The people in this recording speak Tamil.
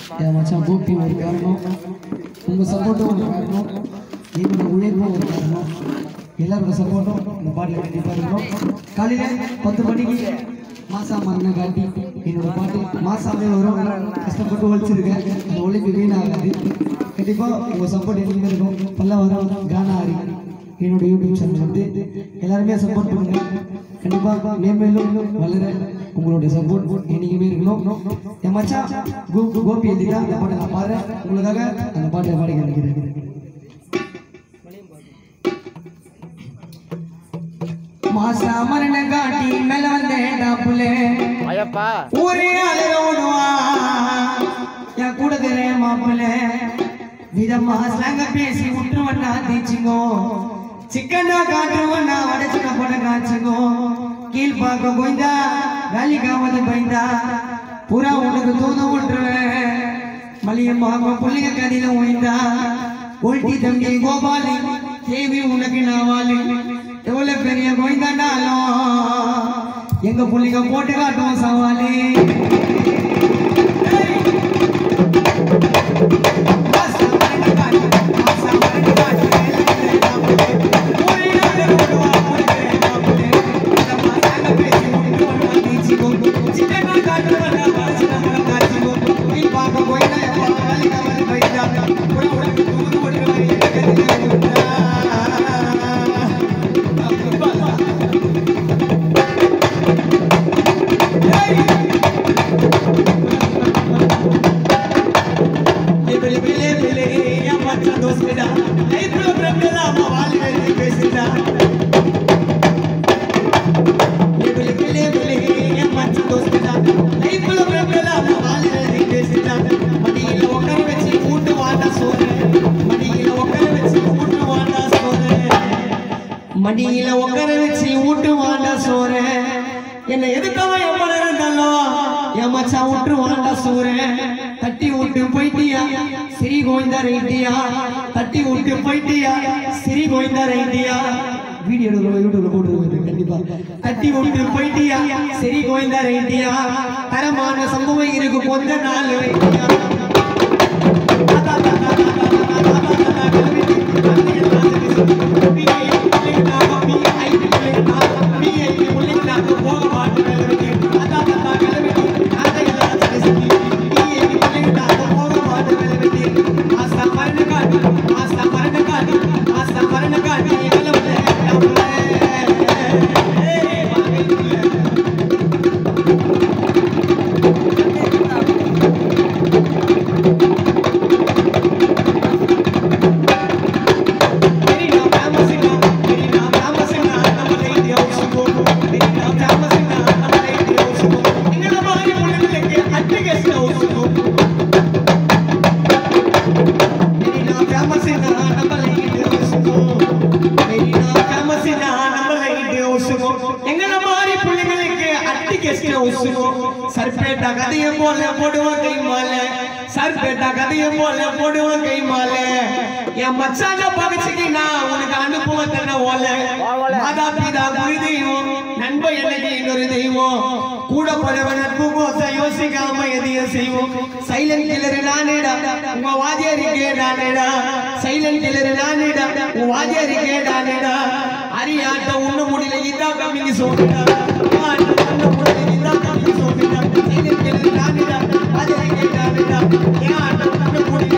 என் மச்சான் கோபி ஒரு காரணம் உங்கள் சப்போர்ட்டும் ஒரு காரணம் எங்களோட உழைப்பும் ஒரு காரணம் எல்லாரோட சப்போர்ட்டும் இந்த பாட்டில் கண்டிப்பாக இருக்கணும் காலையில் பத்து மணிக்கு மாசா மரண காட்டி என்னோட பாட்டு மாசாவே வரும் கஷ்டப்பட்டு உழைச்சிருக்கேன் அந்த உழைப்பு வீணாகாது கண்டிப்பாக உங்கள் சப்போர்ட் எதுவுமே இருக்கும் பல்லவரம் கானா ஹரி என்னோட யூடியூப் சேனல் வந்து எல்லாருமே சப்போர்ட் பண்ணுங்க கண்டிப்பாக மேம்பேலும் வளர உங்களோட சப்போர்ட் என்னைக்குமே இருக்கணும் என் மச்சான் கோ கோபி எழுதி தான் அந்த பாட்டை நான் பாடுறேன் உங்களுக்காக அந்த பாட்டை பாடி நினைக்கிறேன் மாசா மரண காட்டி மேல வந்தேன் டாப்புலே ஐயப்பா ஊரே அலையோடுவா என் கூட தெரிய மாப்பிள்ள விதமா ஸ்லாங்க பேசி விட்டுருவண்ணா தீச்சுங்கோ சிக்கனா காட்டுருவண்ணா வடச்சுன பட காய்ச்சுங்கோ கீழ் பார்க்க போய்ந்தா வேலைக்காவது போய்ந்தா புறா உனக்கு தூது விட்டுருவேன் மலியமாக புள்ளிங்க கதையில ஓய்ந்தா ஒல்டி தம்பி கோபாலி தேவி உனக்கு நாவாலி எவ்வளவு பெரிய கோய்ந்தாண்டாலும் எங்க புள்ளிங்க போட்டு காட்டுவோம் சவாலி மடியில உட்கார வச்சு ஊட்டுவாண்டா சோறு என்ன எதுக்கவன் எவ்வளவு இருந்தாலும் என் மச்சான் விட்டுருவாண்டா சோறு தட்டி விட்டு போயிட்டியா சிறி கோவிந்தா ரைட்டியா தட்டி விட்டு போயிட்டியா சிறி கோவிந்தா ரைட்டியா வீடியோ எடுக்கிறோம் யூடியூப்ல போட்டுருக்கோம் கண்டிப்பா தட்டி விட்டு போயிட்டியா சரி கோவிந்தா ரைட்டியா தரமான சம்பவம் இருக்கு கொஞ்ச நாள் ரைட்டியா எங்களை மாதிரி பிள்ளைங்களுக்கு அட்டி கெஸ்ட் சர்பேட்டா கதையை போல போடுவோம் கை மாலை சர்பேட்டா கதையை போல போடுவோம் கை மாலை என் மச்சான பகிச்சுக்கினா உனக்கு அனுப்புவ தன்ன ஓல மாதா பிதா குரு தெய்வம் நண்ப எனக்கு இன்னொரு தெய்வம் கூட பழவ நட்பு கோச யோசிக்காம எதையும் செய்வோம் சைலண்ட் கிளறு நானேடா உங்க வாதியாரிக்கே நானேடா சைலண்ட் கிளறு நானேடா உங்க வாதியாரிக்கே நானேடா அரியாட்டம் ஒண்ணு முடியல இதான் கம்மிங்க சொல்லுடா ஆட்டம் ஒண்ணு முடியல இதான் கம்மிங்க சொல்லுடா சைலண்ட் கிளறு நானேடா வாதியாரிக்கே நானேடா ஏன் ஆட்டம் ஒண்ணு முடியல